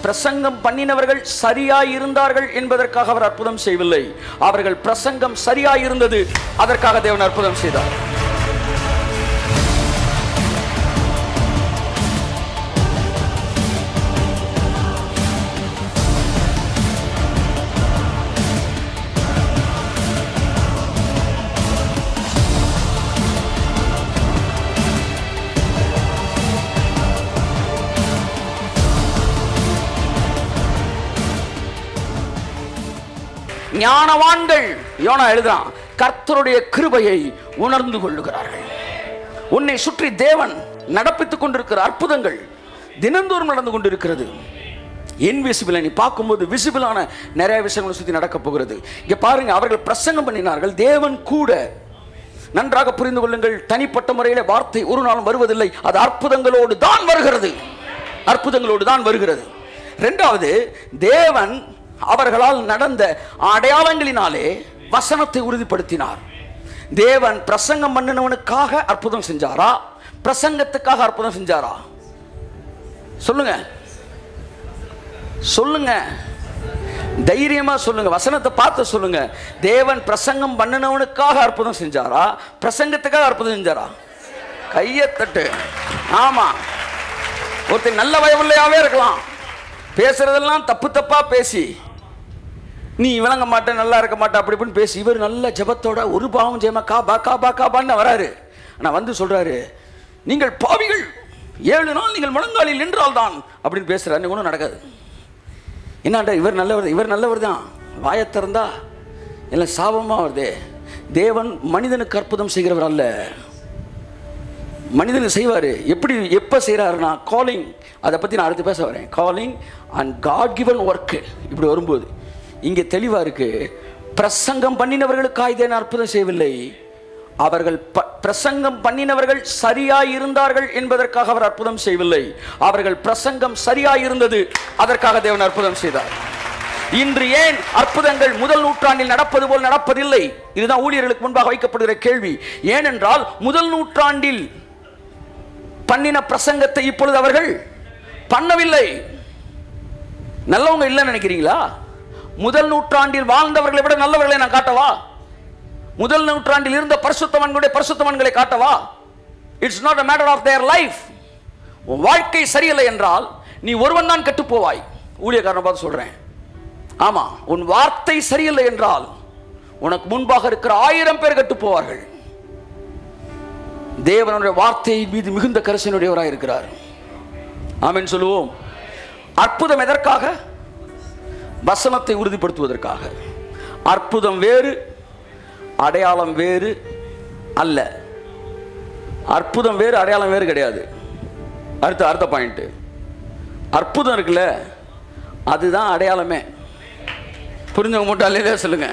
பிரசங்கம் பண்ணினவர்கள் சரியாய் இருந்தார்கள் என்பதற்காக அவர் அற்புதம் செய்யவில்லை அவர்கள் பிரசங்கம் சரியாய் இருந்தது அதற்காக தேவன் அற்புதம் செய்தார் ஞானவான்கள் யோனா எழுதுறான் கர்த்தருடைய கிருபையை உணர்ந்து கொள்ளுகிறார்கள் உன்னை சுற்றி தேவன் நடப்பித்துக் கொண்டிருக்கிற அற்புதங்கள் தினந்தோறும் நடந்து கொண்டிருக்கிறது இன்விசிபிளை நீ பார்க்கும்போது விசிபிளான நிறைய விஷயங்களை சுற்றி நடக்கப் போகிறது இங்க பாருங்க அவர்கள் பிரசங்கம் பண்ணினார்கள் தேவன் கூட நன்றாக புரிந்து கொள்ளுங்கள் தனிப்பட்ட முறையில் வார்த்தை ஒரு நாளும் வருவதில்லை அது அற்புதங்களோடு தான் வருகிறது அற்புதங்களோடு தான் வருகிறது ரெண்டாவது தேவன் அவர்களால் நடந்த அடையாளங்களினாலே வசனத்தை உறுதிப்படுத்தினார் தேவன் பிரசங்கம் பண்ணினவனுக்காக அற்புதம் செஞ்சாரா பிரசங்கத்துக்காக அற்புதம் செஞ்சாரா சொல்லுங்க சொல்லுங்க தைரியமா சொல்லுங்க வசனத்தை பார்த்து சொல்லுங்க தேவன் பிரசங்கம் பண்ணினவனுக்காக அற்புதம் செஞ்சாரா பிரசங்கத்துக்காக அற்புதம் செஞ்சாரா கையை தட்டு ஆமா ஒருத்தர் நல்ல வயவுள்ளையாவே இருக்கலாம் பேசுறதெல்லாம் தப்பு தப்பா பேசி நீ விளங்க மாட்ட நல்லா இருக்க மாட்ட அப்படி இப்படின்னு பேசி இவர் நல்ல ஜெபத்தோட ஒரு பாவம் ஜெயமா காபா காபா காபான்னு வராரு ஆனா வந்து சொல்றாரு நீங்கள் பாவிகள் ஏழு நாள் நீங்கள் முழங்காலில் நின்றால் தான் அப்படின்னு பேசுறாரு ஒன்றும் நடக்காது என்னடா இவர் நல்லவர் இவர் நல்லவர் தான் வாயை திறந்தா எல்லாம் சாபமாக வருதே தேவன் மனிதனுக்கு அற்புதம் செய்கிறவர் அல்ல மனிதனுக்கு செய்வார் எப்படி எப்போ செய்கிறாருன்னா காலிங் அதை பற்றி நான் அடுத்து பேச வரேன் calling and God given work இப்படி வரும்போது இங்கே தெளிவாக இருக்கு பிரசங்கம் பண்ணினவர்களுக்காக இதை நான் அற்புதம் செய்யவில்லை அவர்கள் ப- பிரசங்கம் பண்ணினவர்கள் சரியாய் இருந்தார்கள் என்பதற்காக அவர் அற்புதம் செய்யவில்லை அவர்கள் பிரசங்கம் சரியாய் இருந்தது அதற்காக தேவன் அற்புதம் செய்தார் இன்று ஏன் அற்புதங்கள் முதல் நூற்றாண்டில் நடப்பது போல் நடப்பதில்லை இதுதான் ஊழியர்களுக்கு முன்பாக வைக்கப்படுகிற கேள்வி ஏனென்றால் முதல் நூற்றாண்டில் பண்ணின பிரசங்கத்தை இப்பொழுது அவர்கள் பண்ணவில்லை நல்லவங்க இல்லைன்னு நினைக்கிறீங்களா முதல் நூற்றாண்டில் வாழ்ந்தவர்களை விட நல்லவர்களை நான் காட்டவா முதல் நூற்றாண்டில் இருந்த பரிசுத்தவான்களுடைய பரிசுத்தவான்களை காட்டவா it's not a matter of their life உன் வாழ்க்கை சரியில்லை என்றால் நீ ஒருவன் தான் கெட்டு போவாய் ஊழியக்காரனை பார்த்து சொல்றேன் ஆமா உன் வார்த்தை சரியில்லை என்றால் உனக்கு முன்பாக இருக்கிற ஆயிரம் பேர் கெட்டு போவார்கள் தேவனுடைய வார்த்தை மீது மிகுந்த கரிசனுடையவராக இருக்கிறார் ஆமென் சொல்லுவோம் அற்புதம் எதற்காக வசனத்தை உறுதிப்படுத்துவதற்காக அற்புதம் வேறு அடையாளம் வேறு அல்ல அற்புதம் வேறு அடையாளம் வேறு கிடையாது அடுத்த அடுத்த பாயிண்ட் அற்புதம் இருக்குல்ல அதுதான் அடையாளமே புரிஞ்சவங்க மட்டும் அல்லையே சொல்லுங்க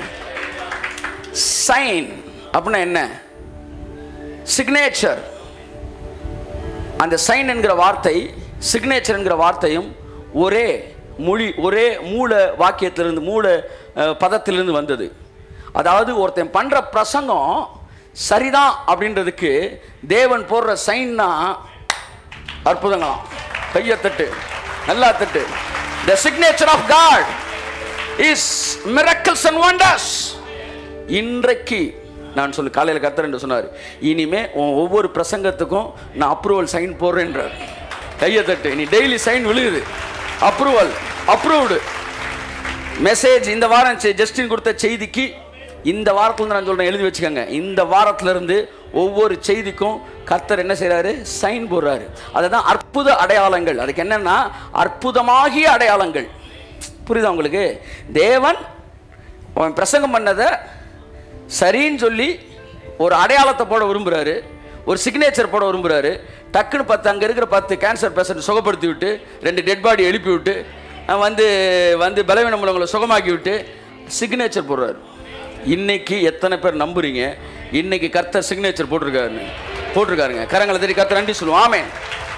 சைன் அப்படின்னா என்ன சிக்னேச்சர் அந்த சைன் என்கிற வார்த்தை சிக்னேச்சர் என்கிற வார்த்தையும் ஒரே மொழி ஒரே மூல வாக்கியத்திலிருந்து மூல அஹ், பதத்திலிருந்து வந்தது அதாவது ஒருத்தன் பண்ற பிரசங்கம் சரிதான் அப்படின்றதுக்கு தேவன் போடுற சைன்னா அற்புதங்களாம் கையை தட்டு நல்லா தட்டு the signature of God is miracles and wonders இன்றைக்கு நான் சொல்லு காலையில் கர்த்தர் என்று சொன்னார் இனிமே உன் ஒவ்வொரு பிரசங்கத்துக்கும் நான் அப்ரூவல் சைன் போடுறேன்றார் கையை தட்டு நீ டெய்லி சைன் விழுகுது அப்ரூவல் அப்ரூவ்டு மெசேஜ் இந்த வாரம் செ- ஜஸ்டின் கொடுத்த செய்திக்கு இந்த வாரத்துல நான் சொல்றேன் எழுதி வச்சுக்கோங்க இந்த வாரத்துல இருந்து ஒவ்வொரு செய்திக்கும் கர்த்தர் என்ன செய்றாரு சைன் போடுறாரு அதுதான் அற்புத அடையாளங்கள் அதுக்கு என்னன்னா அற்புதமாகிய அடையாளங்கள் புரியுதா உங்களுக்கு தேவன் அவன் பிரசங்கம் பண்ணதை சரின்னு சொல்லி ஒரு அடையாளத்தை போட விரும்புகிறாரு ஒரு சிக்னேச்சர் போட விரும்புகிறாரு டக்குன்னு பத்து அங்கே இருக்கிற பத்து கேன்சர் பேஷண்ட் சுகப்படுத்தி விட்டு ரெண்டு டெட் பாடி எழுப்பி விட்டு அஹ் வந்து வந்து பலவீனம் உள்ளவங்களை சுகமாக்கி விட்டு சிக்னேச்சர் போடுறாரு இன்னைக்கு எத்தனை பேர் நம்புறீங்க இன்னைக்கு கர்த்தர் சிக்னேச்சர் போட்டிருக்காருன்னு போட்டிருக்காருங்க கரங்களை தேடி கர்த்தர் நன்றி சொல்லுவோம் ஆமென்